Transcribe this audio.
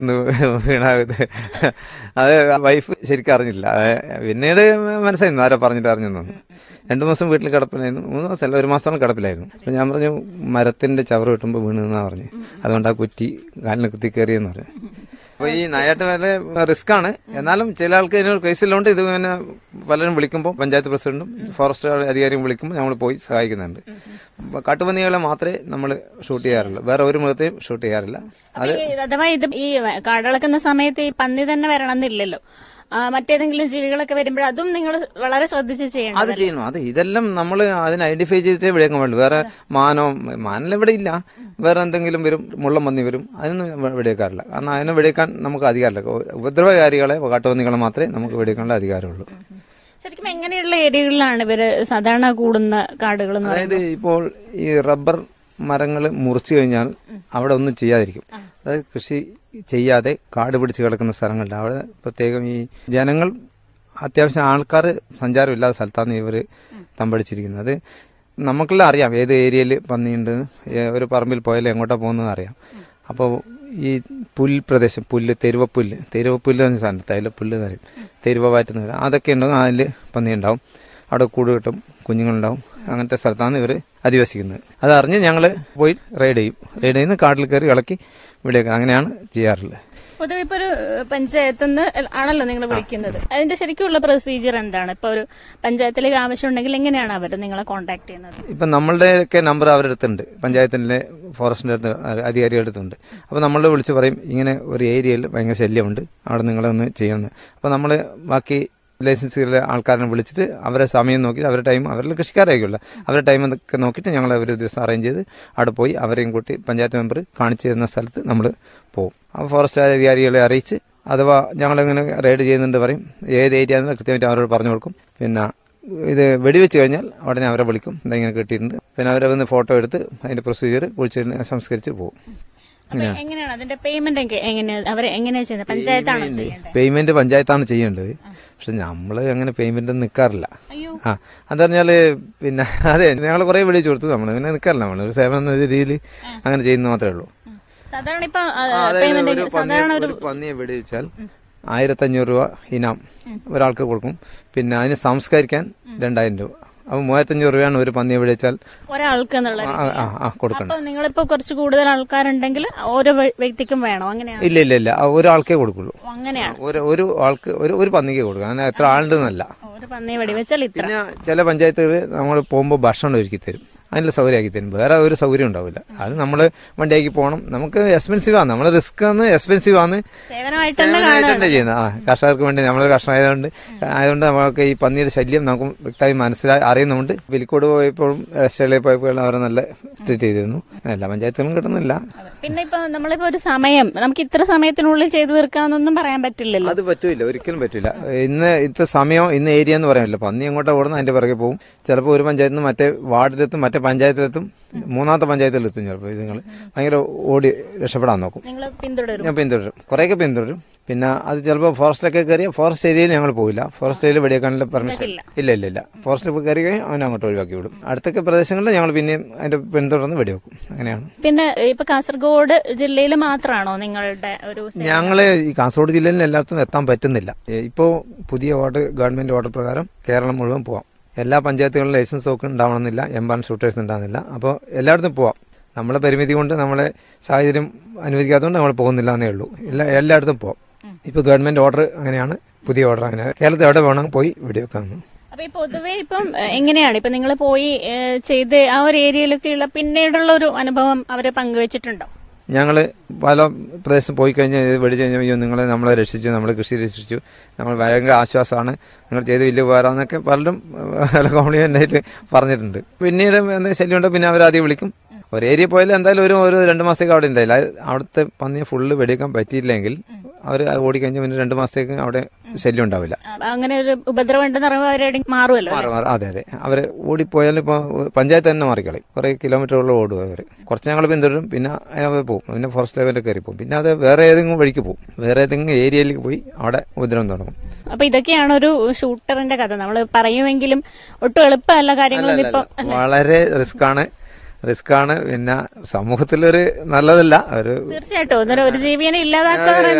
ഒന്ന് വീണാകത്ത് അത് വൈഫ് ശരിക്കും അറിഞ്ഞില്ല അത് പിന്നീട് മനസ്സിലായിരുന്നു ആരോ പറഞ്ഞിട്ട് അറിഞ്ഞെന്നു രണ്ടു മാസം വീട്ടിൽ കിടപ്പിലായിരുന്നു മൂന്ന് മാസം അല്ല ഒരു മാസത്തോളം കിടപ്പിലായിരുന്നു അപ്പൊ ഞാൻ പറഞ്ഞു മരത്തിന്റെ ചവറ് കിട്ടുമ്പോൾ വീണെന്നാ പറഞ്ഞു അതുകൊണ്ട് ആ കുറ്റി കാലിന് കുത്തി കയറിയെന്ന് പറഞ്ഞു അപ്പൊ ഈ നായാട്ട് വളരെ റിസ്ക് ആണ് എന്നാലും ചില ആൾക്ക് ഇതിനൊരു കേസിലുണ്ട് ഇത് ഇങ്ങനെ പലരും വിളിക്കുമ്പോൾ പഞ്ചായത്ത് പ്രസിഡന്റും ഫോറസ്റ്റ് അധികാരിയും വിളിക്കുമ്പോൾ നമ്മൾ പോയി സഹായിക്കുന്നുണ്ട് അപ്പൊ കാട്ടുപന്നികളെ മാത്രമേ നമ്മൾ ഷൂട്ട് ചെയ്യാറുള്ളൂ വേറെ ഒരു മൃഗത്തെയും ഷൂട്ട് ചെയ്യാറില്ല അത് ഈ അഥവാ ഇത് ഈ കാടിളക്കുന്ന സമയത്ത് ഈ പന്നി തന്നെ വരണമെന്നില്ലല്ലോ ആ, മറ്റേതെങ്കിലും ജീവികളൊക്കെ വരുമ്പോൾ അതും നിങ്ങൾ വളരെ ശ്രദ്ധിച്ച് ചെയ്യണം അത് ചെയ്യണം അത് ഇതെല്ലാം നമ്മൾ അതിനെ ഐഡന്റിഫൈ ചെയ്തിട്ടേ വെടിയേക്കാൻ പാടുള്ളൂ വേറെ മാനോ മാനെല്ലാം ഇവിടെ ഇല്ല വേറെ എന്തെങ്കിലും വരും മുള്ളം പന്നി വരും അതിനൊന്നും വെ- വെടിയേക്കാറില്ല കാരണം അതിനെ വെടിയേക്കാൻ നമുക്ക് അധികാരമില്ല ഉപദ്രവകാരികളെ കാട്ടുപന്നികളെ മാത്രമേ നമുക്ക് വെടിയേക്കാനുള്ള അധികാരമുള്ളൂ ശരിക്കും എങ്ങനെയുള്ള ഏരിയകളിലാണ് ഇവര് സാധാരണ കൂടുന്ന കാടുകൾ എന്ന് അതായത് ഇപ്പോൾ ഈ റബ്ബർ മരങ്ങൾ മുറിച്ചു കഴിഞ്ഞാൽ അവിടെ ഒന്നും ചെയ്യാതിരിക്കും അതായത് കൃഷി ചെയ്യാതെ കാട് പിടിച്ച് കിടക്കുന്ന സ്ഥലങ്ങളുണ്ട് അവിടെ പ്രത്യേകം ഈ ജനങ്ങൾ അത്യാവശ്യം ആൾക്കാർ സഞ്ചാരമില്ലാത്ത സ്ഥലത്താണ് ഇവർ തമ്പടിച്ചിരിക്കുന്നത് അത് നമുക്കെല്ലാം അറിയാം ഏത് ഏരിയയിൽ പന്നിയുണ്ട് ഏ- ഒരു പറമ്പിൽ പോയാലും എങ്ങോട്ടാ പോകുന്നത് അറിയാം അപ്പോൾ ഈ പുൽ പ്രദേശം പുല്ല് തെരുവപ്പുല്ല് തെരുവപ്പുല്ല് എന്ന സാധനം തൈലപ്പുല്ല് എന്ന് പറയും തെരുവ വാറ്റുന്നത് അതൊക്കെ ഉണ്ടെങ്കിൽ അതിൽ പന്നി ഉണ്ടാവും അവിടെ കൂട് കിട്ടും കുഞ്ഞുങ്ങളുണ്ടാവും അങ്ങനത്തെ സ്ഥലത്താണ് ഇവർ അധിവസിക്കുന്നത് അതറിഞ്ഞ് ഞങ്ങൾ പോയി റൈഡ് ചെയ്യും റൈഡ് ചെയ്യുന്ന കാട്ടിൽ കയറി ഇളക്കി ഇവിടെയൊക്കെ അങ്ങനെയാണ് ചെയ്യാറുള്ളത് പൊതുവെ ഇപ്പൊ ഒരു പഞ്ചായത്ത് നിന്ന് ആണല്ലോ നിങ്ങൾ വിളിക്കുന്നത് അതിന്റെ ശരിക്കുള്ള പ്രൊസീജിയർ എന്താണ് ഇപ്പൊ ഒരു പഞ്ചായത്തിലേക്ക് ആവശ്യമുണ്ടെങ്കിൽ എങ്ങനെയാണ് അവർ നിങ്ങളെ കോൺടാക്ട് ചെയ്യുന്നത് ഇപ്പം നമ്മളുടെയൊക്കെ നമ്പർ അവരുടെ അടുത്തുണ്ട് പഞ്ചായത്തിൻ്റെ ഫോറസ്റ്റിൻ്റെ അടുത്ത് അധികാരിയുടെ അടുത്തുണ്ട് അപ്പോൾ നമ്മൾ വിളിച്ച് പറയും ഇങ്ങനെ ഒരു ഏരിയയിൽ ഭയങ്കര ശല്യമുണ്ട് അവിടെ നിങ്ങളൊന്ന് ചെയ്യണമെന്ന് അപ്പോൾ നമ്മൾ ബാക്കി ലൈസൻസുള്ള ആൾക്കാരെ വിളിച്ചിട്ട് അവരെ സമയം നോക്കി അവരുടെ ടൈം അവരുടെ കൃഷിക്കാരായിരിക്കുമല്ലോ അവരുടെ ടൈം ഒക്കെ നോക്കിയിട്ട് ഞങ്ങൾ ഒരു ദിവസം അറേഞ്ച് ചെയ്ത് അവിടെ പോയി അവരെയും കൂട്ടി പഞ്ചായത്ത് മെമ്പർ കാണിച്ചു തരുന്ന സ്ഥലത്ത് നമ്മൾ പോകും അപ്പോൾ ഫോറസ്റ്റ് അധികാരികളെ അറിയിച്ച് അഥവാ ഞങ്ങളിങ്ങനെ റെയ്ഡ് ചെയ്യുന്നുണ്ട് പറയും ഏത് ഏരിയ എന്ന് കൃത്യമായിട്ട് അവരോട് പറഞ്ഞു കൊടുക്കും പിന്നെ ഇത് വെടിവെച്ച് കഴിഞ്ഞാൽ ഉടനെ അവരെ വിളിക്കും ഇങ്ങനെ കിട്ടിയിട്ടുണ്ട് പിന്നെ അവരെ വന്ന് ഫോട്ടോ എടുത്ത് അതിന്റെ പ്രൊസീജിയർ കുളിച്ച് സംസ്കരിച്ച് പോകും അപ്പൊ എങ്ങനെയാണ് അതിന്റെ പേയ്മെന്റ് എങ്ങനെയാണ് അവർ എങ്ങനെയാ ചെയ്യുന്നത് പഞ്ചായത്താണോ ചെയ്യേണ്ടത് പേയ്മെന്റ് പഞ്ചായത്താണ് ചെയ്യേണ്ടത് പക്ഷെ നമ്മൾ അങ്ങനെ പേയ്മെന്റ് നിൽക്കാറില്ല അയ്യോ ആ എന്താ പറഞ്ഞാല് പിന്നെ അതെ ഞങ്ങൾ കുറെ വിളിച്ചു കൊടുത്തു നമ്മൾ പിന്നെ നിൽക്കാറില്ല നമ്മൾ ഒരു സേവനം എന്ന രീതിയിൽ അങ്ങനെ ചെയ്യുന്നത് മാത്രമേ ഉള്ളൂ സാധാരണ ഇപ്പൊ ആ, അതായത് ഒരു പേയ്മെന്റ് പന്നിയെ സാധാരണ ഒരു ഒരു പന്നിയെ വെടിവെച്ചാൽ ആയിരത്തഞ്ഞൂറ് രൂപ ഇനാം ഒരാൾക്ക് കൊടുക്കും പിന്നെ അതിന് സംസ്കരിക്കാൻ രണ്ടായിരം രൂപ അപ്പൊ മൂവായിരത്തഞ്ഞൂറ് രൂപയാണ് ഒരു പന്നിയെ വെടിവെച്ചാൽ ഒരാൾക്ക് എന്നുള്ള ആ, ആ, ആ കൊടുക്കണം അപ്പൊ നിങ്ങളിപ്പോ കുറച്ച് കൂടുതൽ ആൾക്കാരുണ്ടെങ്കിൽ ഓരോ വ്യ- വ്യക്തിക്കും വേണോ അങ്ങനെയാണ് ഇല്ല ഇല്ല ഇല്ല ആ, ഒരാൾക്കേ കൊടുക്കുള്ളൂ അങ്ങനെയാണ് ഒരു ഒരു ആൾക്ക് ഒരു ഒരു പന്നിക്ക് കൊടുക്കും അങ്ങനെ എത്ര ആളുണ്ടെന്നല്ല ഒരു പന്നിയെ വെടിവെച്ചാൽ ഇത്ര പിന്നെ ചില പഞ്ചായത്തുകൾ നമ്മൾ പോകുമ്പോൾ ഭക്ഷണം ഒരുക്കി തരും അതിനുള്ള സൗകര്യമാക്കി തരും വേറെ ഒരു സൗകര്യം ഉണ്ടാവില്ല അത് നമ്മൾ വണ്ടിയാക്കി പോകണം നമുക്ക് എക്സ്പെൻസീവ് ആണ് നമ്മൾ റിസ്ക് ആണ് എക്സ്പെൻസീവ് ആണ് സേവനമായിട്ട് തന്നെ സേവനമായിട്ടാണ് ചെയ്യുന്നത് ആ കർഷകർക്ക് വേണ്ടി നമ്മൾ കർഷകർ ആയതുകൊണ്ട് ആയതുകൊണ്ട് നമുക്ക് ഈ പന്നിയുടെ ശല്യം നമുക്ക് വ്യക്തമായി മനസ്സിലായി അറിയുന്നുണ്ട് വെലിക്കോട് പോയപ്പോഴും ഓസ്ട്രേലിയയിൽ പോയപ്പോഴും അവരെ നല്ല ട്രീറ്റ് ചെയ്തിരുന്നു എല്ലാ പഞ്ചായത്തിലും കിട്ടുന്നില്ല പിന്നെ ഇപ്പൊ നമ്മളിപ്പോ ഒരു സമയം നമുക്ക് ഇത്ര സമയത്തിനുള്ളിൽ ചെയ്തു തീർക്കാന്നൊന്നും പറയാൻ പറ്റില്ലല്ലോ അത് പറ്റൂല ഒരിക്കലും പറ്റൂല ഇന്ന് ഇത്ര സമയം ഇന്ന് ഏരിയ എന്ന് പറയാനില്ല പന്നി എങ്ങോട്ടാ ഓടുന്ന അതിന്റെ പിറകെ പോകും ചിലപ്പോൾ ഒരു പഞ്ചായത്തിൽ നിന്ന് മറ്റേ വാർഡിലെത്തും മറ്റേ പഞ്ചായത്തിലെത്തും മൂന്നാമത്തെ പഞ്ചായത്തിലെത്തും ചിലപ്പോൾ ഇത് നിങ്ങൾ ഭയങ്കര ഓടി രക്ഷപ്പെടാൻ നോക്കും നിങ്ങൾ പിന്തുടരും ഞാൻ പിന്തുടരും കുറേയൊക്കെ പിന്തുടരും പിന്നെ അത് ചിലപ്പോൾ ഫോറസ്റ്റിലൊക്കെ കയറിയ ഫോറസ്റ്റ് ഏരിയയിൽ ഞങ്ങൾ പോയില്ല ഫോറസ്റ്റ് ഏരിയയിൽ വെടിയേക്കാനുള്ള പെർമിഷൻ ഇല്ല ഇല്ല ഇല്ല ഫോറസ്റ്റിൽ പോയി കയറി കഴിഞ്ഞാൽ അവനെ അങ്ങോട്ട് ഒഴിവാക്കി വിടും അടുത്തൊക്കെ പ്രദേശങ്ങളിൽ ഞങ്ങൾ പിന്നെയും അതിന്റെ പിന്തുടർന്ന് വെടിവെക്കും അങ്ങനെയാണ് പിന്നെ ഇപ്പൊ കാസർഗോഡ് ജില്ലയിൽ മാത്രമാണോ നിങ്ങളുടെ ഒരു സേ- ഞങ്ങള് ഈ കാസർഗോഡ് ജില്ലയിൽ എല്ലായിടത്തും എത്താൻ പറ്റുന്നില്ല ഇപ്പോൾ പുതിയ ഓർഡർ ഗവൺമെന്റ് ഓർഡർ പ്രകാരം കേരളം മുഴുവൻ പോവാം എല്ലാ പഞ്ചായത്തുകളിലും ലൈസൻസ് ഒക്കെ ഉണ്ടാവണമെന്നില്ല എംബാൻ ഷൂട്ടേഴ്സ് ഉണ്ടാകുന്നില്ല അപ്പോൾ എല്ലായിടത്തും പോവാം നമ്മളെ പരിമിതി കൊണ്ട് നമ്മളെ സാഹചര്യം അനുവദിക്കാത്തതുകൊണ്ട് നമ്മൾ പോകുന്നില്ല എന്നേ ഉള്ളൂ എല്ലാ എല്ലായിടത്തും പോവാം ഇപ്പോൾ ഗവൺമെന്റ് ഓർഡർ അങ്ങനെയാണ് പുതിയ ഓർഡർ അങ്ങനെ കേരളത്തിൽ എവിടെ വേണം പോയി വെടിവെക്കാമെന്ന് അപ്പൊ ഈ പൊതുവെ ഇപ്പം എ, എങ്ങനെയാണ് ഇപ്പൊ നിങ്ങൾ പോയി ഏ, ചെയ്ത് ആ ഒരു ഏരിയയിലൊക്കെയുള്ള പിന്നീടുള്ള ഒരു അനുഭവം അവര് പങ്കുവച്ചിട്ടുണ്ടോ ഞങ്ങൾ പല പ്രദേശം പോയി കഴിഞ്ഞാൽ ഇത് വെടിച്ച് കഴിഞ്ഞാൽ അയ്യോ നിങ്ങളെ നമ്മളെ രക്ഷിച്ചു നമ്മളെ കൃഷി രക്ഷിച്ചു നമ്മൾ ഭയങ്കര ആശ്വാസമാണ് നിങ്ങൾ ചെയ്ത് വലിയ ഉപകാരം എന്നൊക്കെ പലരും പല കോംപ്ലിമെന്റ് ആയിട്ട് പറഞ്ഞിട്ടുണ്ട് പിന്നീട് എന്തെങ്കിലും ശല്യം ഉണ്ടോ പിന്നെ അവർ ആദ്യം വിളിക്കും ഒരു ഏരിയ പോയാലും എന്തായാലും ഒരു ഒരു രണ്ട് മാസത്തേക്ക് അവിടെ ഉണ്ടായില്ല അത് അവിടുത്തെ പന്നിയെ ഫുള്ള് വെടിയേക്കാൻ പറ്റിയില്ലെങ്കിൽ അവർ ഓടിക്കഴിഞ്ഞാൽ പിന്നെ രണ്ട് മാസത്തേക്ക് അവിടെ ശല്യം ഉണ്ടാവില്ല ആ, അങ്ങനെ ഒരു ഉപദ്രവം ഉണ്ടെന്ന് പറയുമ്പോൾ അവരെവിടെ മാറുമല്ലോ മാറി മാറി അതെ അതെ അവര് ഓടിപ്പോയാലും ഇപ്പൊ പഞ്ചായത്ത് തന്നെ മാറിക്കളയും കുറെ കിലോമീറ്ററുകളിൽ ഓടും അവർ കുറച്ച് ഞങ്ങൾ പിന്തുടരും പിന്നെ അതിനകത്ത് പോകും പിന്നെ ഫോറസ്റ്റ് ലെവലിൽ കയറി പോകും പിന്നെ അത് വേറെ ഏതെങ്കിലും വഴിക്ക് പോകും വേറെ ഏതെങ്കിലും ഏരിയയിലേക്ക് പോയി അവിടെ ഉപദ്രവം തുടങ്ങും അപ്പൊ ഇതൊക്കെയാണ് ഒരു ഷൂട്ടറിന്റെ കഥ നമ്മൾ പറയുമെങ്കിലും ഒട്ടും എളുപ്പമല്ല കാര്യങ്ങളൊന്നും ഇപ്പൊ വളരെ റിസ്ക് ആണ് റിസ്ക് ആണ് പിന്നെ സമൂഹത്തിലൊരു നല്ലതല്ല ഒരു തീർച്ചയായിട്ടും അന്നേരം ഒരു ജീവിയെ ഇല്ലാതാക്കുക എന്ന്